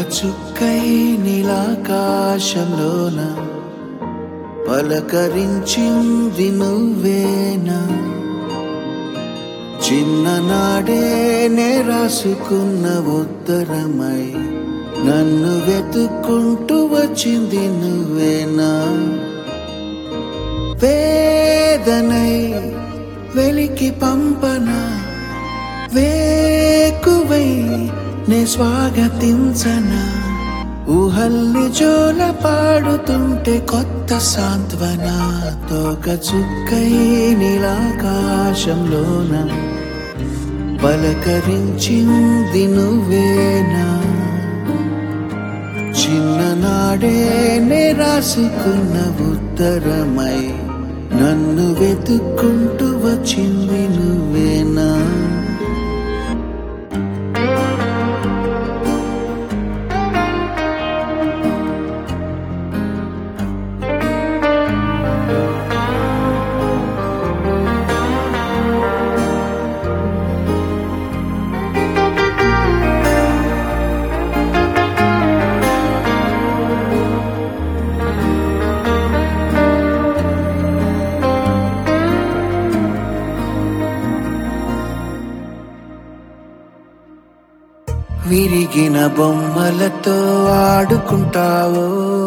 చుక్కై నీలాకాశంలోన పలకరించింది నువ్వేనా చిన్ననాడే నే రాసుకున్న ఉత్తరమై నన్ను వెతుక్కుంటూ వచ్చింది నువ్వేనా వేదనై వెలికి పంపన వేకువై నే స్వాగతించనా ఊహల్ని జోల పాడుతుంటే కొత్త సాంత్వన తోక చుక్కై నీలాకాశంలోన పలకరించింది నువ్వేనా చిన్ననాడే నే రాసుకున్న ఉత్తరమై నన్ను వెతుక్కుంటూ వచ్చింది నువ్వేనా విరిగిన బొమ్మలతో ఆడుకుంటావో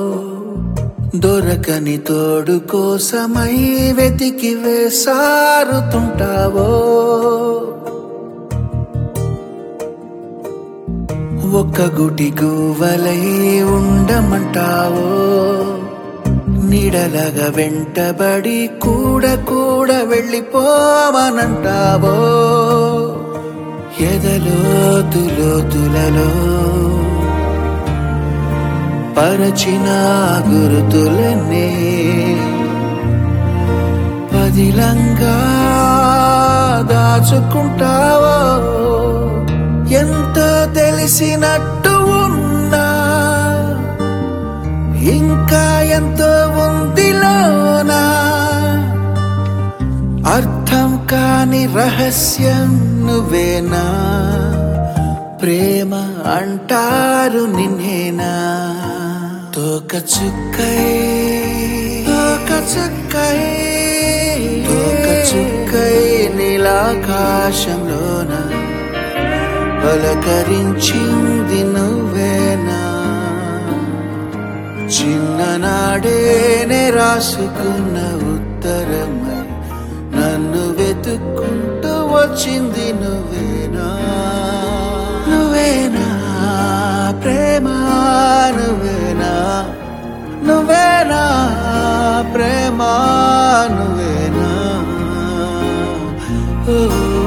దొరకని తోడు కోసమై వెతికి వేసారుతుంటావో ఒక్క గుటి గువ్వలై ఉండమంటావో నీడలగా వెంటబడి కూడా కూడా వెళ్ళిపోవనంటావో ఎదలోతులోతులలో పరచిన గురుతులనే పదిలంగా దాచుకుంటావో ఎంతో తెలిసినట్టు ఉన్నా ఇంకా ఎంతో ఉందిలోనా అర్థం కాని రహస్యం నువ్వేనా ప్రేమ అంటారు నిన్నేనా తోక చుక్కై తోక చుక్కై తోక చుక్కై నీలాకాశంలోన పలకరించింది నువ్వేనా చిన్ననాడేనే రాసుకున్న ఉత్తరమై నన్ను వెతుక్కుంటూ వచ్చింది నువ్వేనా నువ్వేనా ప్రేమ నువ్వేనా నువ్వేనా ప్రేమ నువ్వేనా ఓ